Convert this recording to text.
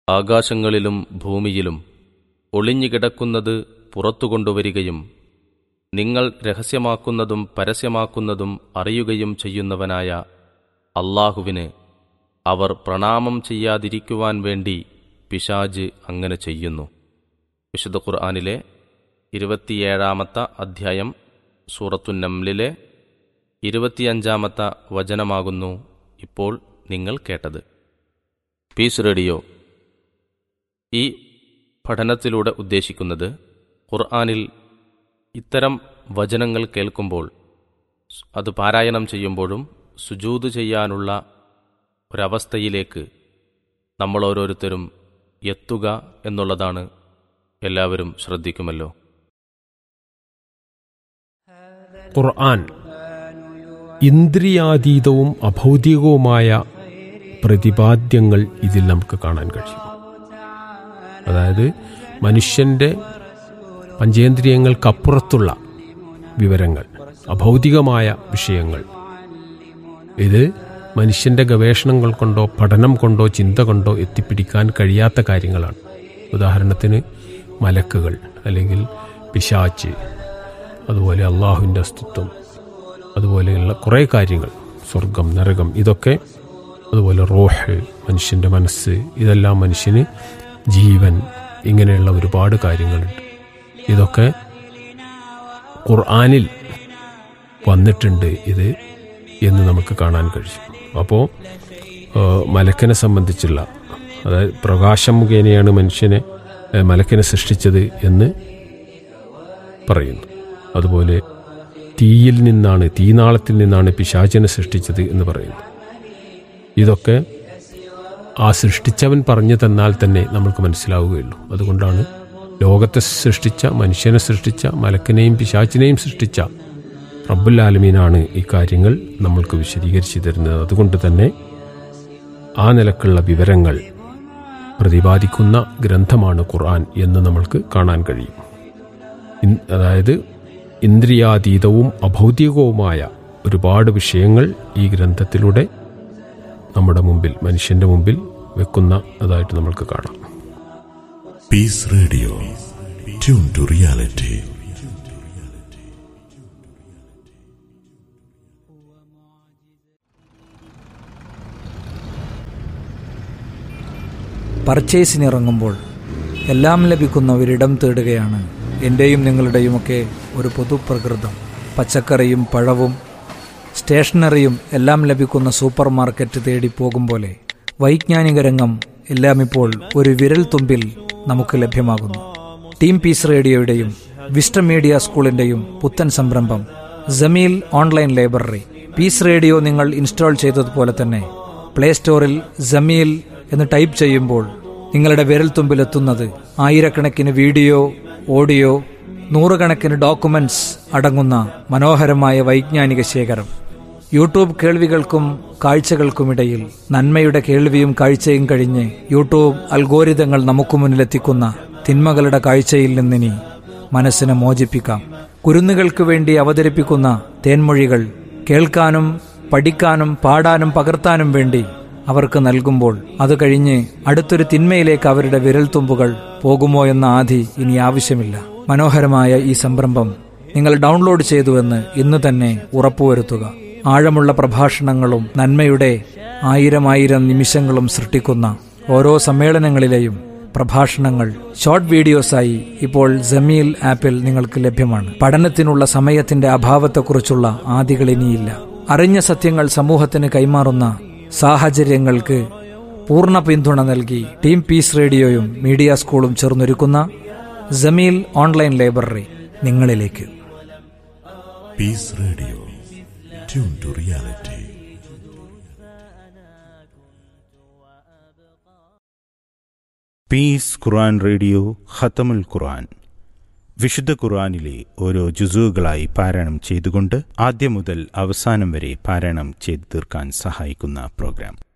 ആകാശങ്ങളിലും ഭൂമിയിലും ഒളിഞ്ഞുകിടക്കുന്നത് പുറത്തു കൊണ്ടുവരികയും നിങ്ങൾ രഹസ്യമാക്കുന്നതും പരസ്യമാക്കുന്നതും അറിയുകയും ചെയ്യുന്നവനായ അള്ളാഹുവിന് അവർ പ്രണാമം ചെയ്യാതിരിക്കുവാൻ വേണ്ടി പിശാജ് അങ്ങനെ ചെയ്യുന്നു വിശുദ്ധ ഖുർആാനിലെ ഇരുപത്തിയേഴാമത്തെ അധ്യായം സൂറത്തുന്നംലിലെ ഇരുപത്തിയഞ്ചാമത്തെ വചനമാകുന്നു ഇപ്പോൾ നിങ്ങൾ കേട്ടത് പീസ് റേഡിയോ ഈ പഠനത്തിലൂടെ ഉദ്ദേശിക്കുന്നത് ഖുർആാനിൽ ഇത്തരം വചനങ്ങൾ കേൾക്കുമ്പോൾ അത് പാരായണം ചെയ്യുമ്പോഴും സുജൂത് ചെയ്യാനുള്ള ഒരവസ്ഥയിലേക്ക് നമ്മൾ ഓരോരുത്തരും എത്തുക എന്നുള്ളതാണ് എല്ലാവരും ശ്രദ്ധിക്കുമല്ലോ ഖുർആൻ ഇന്ദ്രിയാതീതവും അഭൗതികവുമായ പ്രതിപാദ്യങ്ങൾ ഇതിൽ നമുക്ക് കാണാൻ കഴിയും അതായത് മനുഷ്യൻ്റെ പഞ്ചേന്ദ്രിയങ്ങൾക്കപ്പുറത്തുള്ള വിവരങ്ങൾ അഭൗതികമായ വിഷയങ്ങൾ ഇത് മനുഷ്യൻ്റെ ഗവേഷണങ്ങൾ കൊണ്ടോ പഠനം കൊണ്ടോ ചിന്ത കൊണ്ടോ എത്തിപ്പിടിക്കാൻ കഴിയാത്ത കാര്യങ്ങളാണ് ഉദാഹരണത്തിന് മലക്കുകൾ അല്ലെങ്കിൽ പിശാച്ച് അതുപോലെ അള്ളാഹുവിൻ്റെ അസ്തിത്വം അതുപോലെയുള്ള കുറേ കാര്യങ്ങൾ സ്വർഗം നരകം ഇതൊക്കെ അതുപോലെ റോഹ് മനുഷ്യൻ്റെ മനസ്സ് ഇതെല്ലാം മനുഷ്യന് ജീവൻ ഇങ്ങനെയുള്ള ഒരുപാട് കാര്യങ്ങളുണ്ട് ഇതൊക്കെ ഖുർആാനിൽ വന്നിട്ടുണ്ട് ഇത് എന്ന് നമുക്ക് കാണാൻ കഴിയും അപ്പോൾ മലക്കനെ സംബന്ധിച്ചുള്ള അതായത് പ്രകാശം മുഖേനയാണ് മനുഷ്യനെ ഏഹ്, മലക്കനെ സൃഷ്ടിച്ചത് എന്ന് പറയുന്നു അതുപോലെ തീയിൽ നിന്നാണ് തീനാളത്തിൽ നിന്നാണ് പിശാചിനെ സൃഷ്ടിച്ചത് എന്ന് പറയുന്നു ഇതൊക്കെ ആ സൃഷ്ടിച്ചവൻ പറഞ്ഞു തന്നാൽ തന്നെ നമ്മൾക്ക് മനസ്സിലാവുകയുള്ളൂ അതുകൊണ്ടാണ് ലോകത്തെ സൃഷ്ടിച്ച മനുഷ്യനെ സൃഷ്ടിച്ച മലക്കിനെയും പിശാച്ചിനെയും സൃഷ്ടിച്ച റബ്ബുൽ ആലമീനാണ് ഈ കാര്യങ്ങൾ നമ്മൾക്ക് വിശദീകരിച്ചു തരുന്നത് അതുകൊണ്ട് തന്നെ ആ നിലക്കുള്ള വിവരങ്ങൾ പ്രതിപാദിക്കുന്ന ഗ്രന്ഥമാണ് ഖുർആൻ എന്ന് നമ്മൾക്ക് കാണാൻ കഴിയും ഇൻ- അതായത് ഇന്ദ്രിയാതീതവും അഭൗതികവുമായ ഒരുപാട് വിഷയങ്ങൾ ഈ ഗ്രന്ഥത്തിലൂടെ നമ്മുടെ മുമ്പിൽ മനുഷ്യന്റെ മുമ്പിൽ വെക്കുന്ന അതായിട്ട് നമ്മൾക്ക് കാണാം Peace Radio. Tune to reality. പർച്ചേസിനിറങ്ങുമ്പോൾ എല്ലാം ലഭിക്കുന്ന ഒരിടം തേടുകയാണ് എൻ്റെയും നിങ്ങളുടെയുമൊക്കെ ഒരു പൊതുപ്രകൃതം പച്ചക്കറിയും പഴവും സ്റ്റേഷനറിയും എല്ലാം ലഭിക്കുന്ന സൂപ്പർ മാർക്കറ്റ് തേടി പോകും പോലെ വൈജ്ഞാനിക രംഗം എല്ലാം ഇപ്പോൾ ഒരു വിരൽ തുമ്പിൽ നമുക്ക് ലഭ്യമാകുന്നു ടീം പീസ് റേഡിയോയുടെയും വിസ്റ്റ മീഡിയ സ്കൂളിന്റെയും പുത്തൻ സംരംഭം Jameel online library peace radio നിങ്ങൾ ഇൻസ്റ്റാൾ ചെയ്തതുപോലെ തന്നെ പ്ലേ സ്റ്റോറിൽ ജമീൽ എന്ന് ടൈപ്പ് ചെയ്യുമ്പോൾ നിങ്ങളുടെ വിരൽത്തുമ്പിലെത്തുന്നത് ആയിരക്കണക്കിന് വീഡിയോ ഓഡിയോ നൂറുകണക്കിന് ഡോക്യുമെന്റ്സ് അടങ്ങുന്ന മനോഹരമായ വൈജ്ഞാനിക ശേഖരം യൂട്യൂബ് കേൾവികൾക്കും കാഴ്ചകൾക്കുമിടയിൽ നന്മയുടെ കേൾവിയും കാഴ്ചയും കഴിഞ്ഞ് യൂട്യൂബ് അൽഗോരിതങ്ങൾ നമുക്ക് മുന്നിലെത്തിക്കുന്ന തിന്മകളുടെ കാഴ്ചയിൽ നിന്നിനി മനസ്സിനെ മോചിപ്പിക്കാം കുരുന്നുകൾക്ക് വേണ്ടി അവതരിപ്പിക്കുന്ന തേൻമൊഴികൾ കേൾക്കാനും പഠിക്കാനും പാടാനും പകർത്താനും വേണ്ടി അവർക്ക് നൽകുമ്പോൾ അത് കഴിഞ്ഞ് അടുത്തൊരു തിന്മയിലേക്ക് അവരുടെ വിരൽത്തുമ്പുകൾ പോകുമോ എന്ന ആധി ഇനി ആവശ്യമില്ല മനോഹരമായ ഈ സംരംഭം നിങ്ങൾ ഡൗൺലോഡ് ചെയ്തുവെന്ന് ഇന്ന് തന്നെ ഉറപ്പുവരുത്തുക ആഴമുള്ള പ്രഭാഷണങ്ങളും നന്മയുടെ ആയിരം ആയിരം നിമിഷങ്ങളും സൃഷ്ടിക്കുന്ന ഓരോ സമ്മേളനങ്ങളിലെയും പ്രഭാഷണങ്ങൾ ഷോർട്ട് വീഡിയോസായി ഇപ്പോൾ ജമീൽ ആപ്പിൽ നിങ്ങൾക്ക് ലഭ്യമാണ് പഠനത്തിനുള്ള സമയത്തിന്റെ അഭാവത്തെക്കുറിച്ചുള്ള ആദികൾ ഇനിയില്ല അറിഞ്ഞ സത്യങ്ങൾ സമൂഹത്തിന് കൈമാറുന്ന സാഹചര്യങ്ങൾക്ക് പൂർണ്ണ പിന്തുണ നൽകി ടീം പീസ് റേഡിയോയും മീഡിയ സ്കൂളും ചേർന്നൊരുക്കുന്ന ജമീൽ ഓൺലൈൻ ലൈബ്രറി നിങ്ങളിലേക്ക് Peace Radio. Tune to reality. Peace Quran radio ഖത്തമുൽ ഖുർആൻ വിശുദ്ധ ഖുർആനിലെ ഓരോ ജുസുകളായി പാരായണം ചെയ്തുകൊണ്ട് ആദ്യം മുതൽ അവസാനം വരെ പാരായണം ചെയ്തു തീർക്കാൻ സഹായിക്കുന്ന പ്രോഗ്രാം